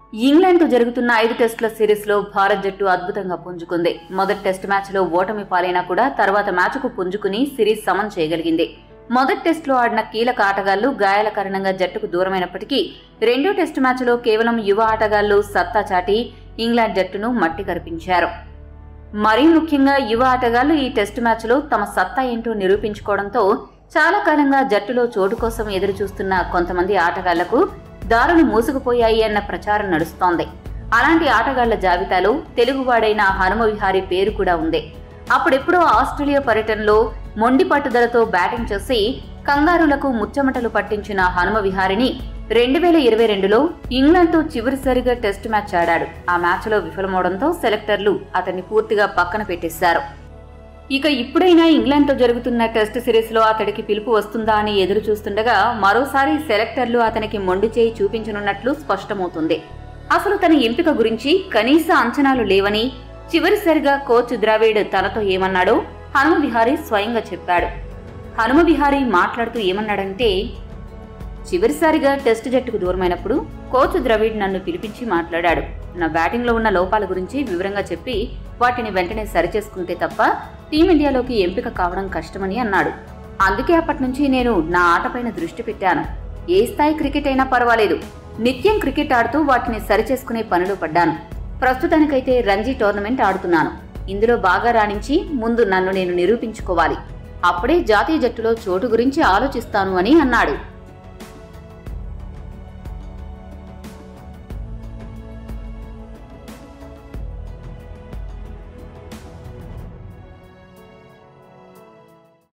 ఇంగ్లాండ్తో జరుగుతున్న ఐదు టెస్టుల సిరీస్లో భారత్ జట్టు అద్భుతంగా పుంజుకుంది మొదటి టెస్ట్ మ్యాచ్లో ఓటమి పాలైనా కూడా తర్వాత మ్యాచ్కు పుంజుకుని సిరీస్ సమన్ చేయగలిగింది మొదటి టెస్టులో ఆడిన కీలక ఆటగాళ్లు గాయాల కారణంగా జట్టుకు దూరమైనప్పటికీ రెండో టెస్టు మ్యాచ్లో కేవలం యువ ఆటగాళ్లు సత్తా చాటి ఇంగ్లాండ్ జట్టును మట్టి కరిపించారు మరీ ముఖ్యంగా యువ ఆటగాళ్లు ఈ టెస్టు మ్యాచ్లో తమ సత్తా ఏంటో నిరూపించుకోవడంతో చాలా కాలంగా జట్టులో చోటు కోసం ఎదురు చూస్తున్న కొంతమంది ఆటగాళ్లకు దారులు మూసుకుపోయాయి అన్న ప్రచారం నడుస్తోంది అలాంటి ఆటగాళ్ల జాబితాలో తెలుగువాడైన హనుమ విహారీ పేరు కూడా ఉంది అప్పుడెప్పుడో ఆస్ట్రేలియా పర్యటనలో మొండి పట్టుదలతో బ్యాటింగ్ చేసి కంగారులకు ముచ్చమటలు పట్టించిన హనుమ విహారిని రెండు వేల ఇరవై రెండులో ఇంగ్లాండ్తో చివరిసారిగా టెస్ట్ మ్యాచ్ ఆడాడు ఆ మ్యాచ్లో విఫలమవడంతో సెలెక్టర్లు అతన్ని పూర్తిగా పక్కన పెట్టేశారు ఇక ఇప్పుడైనా ఇంగ్లాండ్తో జరుగుతున్న టెస్ట్ సిరీస్లో అతడికి పిలుపు వస్తుందా అని ఎదురు చూస్తుండగా మరోసారి సెలెక్టర్లు అతనికి మొండి చేయి చూపించనున్నట్లు స్పష్టమవుతుంది అసలు తన ఎంపిక గురించి కనీస అంచనాలు లేవని చివరిసారిగా కోచ్ ద్రావిడ్ తనతో ఏమన్నాడో హనుమ విహారీ స్వయంగా చెప్పాడు హనుమ విహారీ మాట్లాడుతూ ఏమన్నాడంటే చివరిసారిగా టెస్ట్ జట్టుకు దూరమైనప్పుడు కోచ్ ద్రవిడ్ నన్ను పిలిపించి మాట్లాడాడు నా బ్యాటింగ్లో ఉన్న లోపాల గురించి వివరంగా చెప్పి వాటిని వెంటనే సరిచేసుకుంటే తప్ప టీమిండియాలోకి ఎంపిక కావడం కష్టమని అన్నాడు అందుకే అప్పటి నుంచి నేను నా ఆటపైన దృష్టి పెట్టాను ఏ స్థాయి క్రికెట్ అయినా పర్వాలేదు నిత్యం క్రికెట్ ఆడుతూ వాటిని సరిచేసుకునే పనిలో పడ్డాను ప్రస్తుతానికైతే రంజీ టోర్నమెంట్ ఆడుతున్నాను ఇందులో బాగా రాణించి ముందు నన్ను నేను నిరూపించుకోవాలి అప్పుడే జాతీయ జట్టులో చోటు గురించి ఆలోచిస్తాను అని అన్నాడు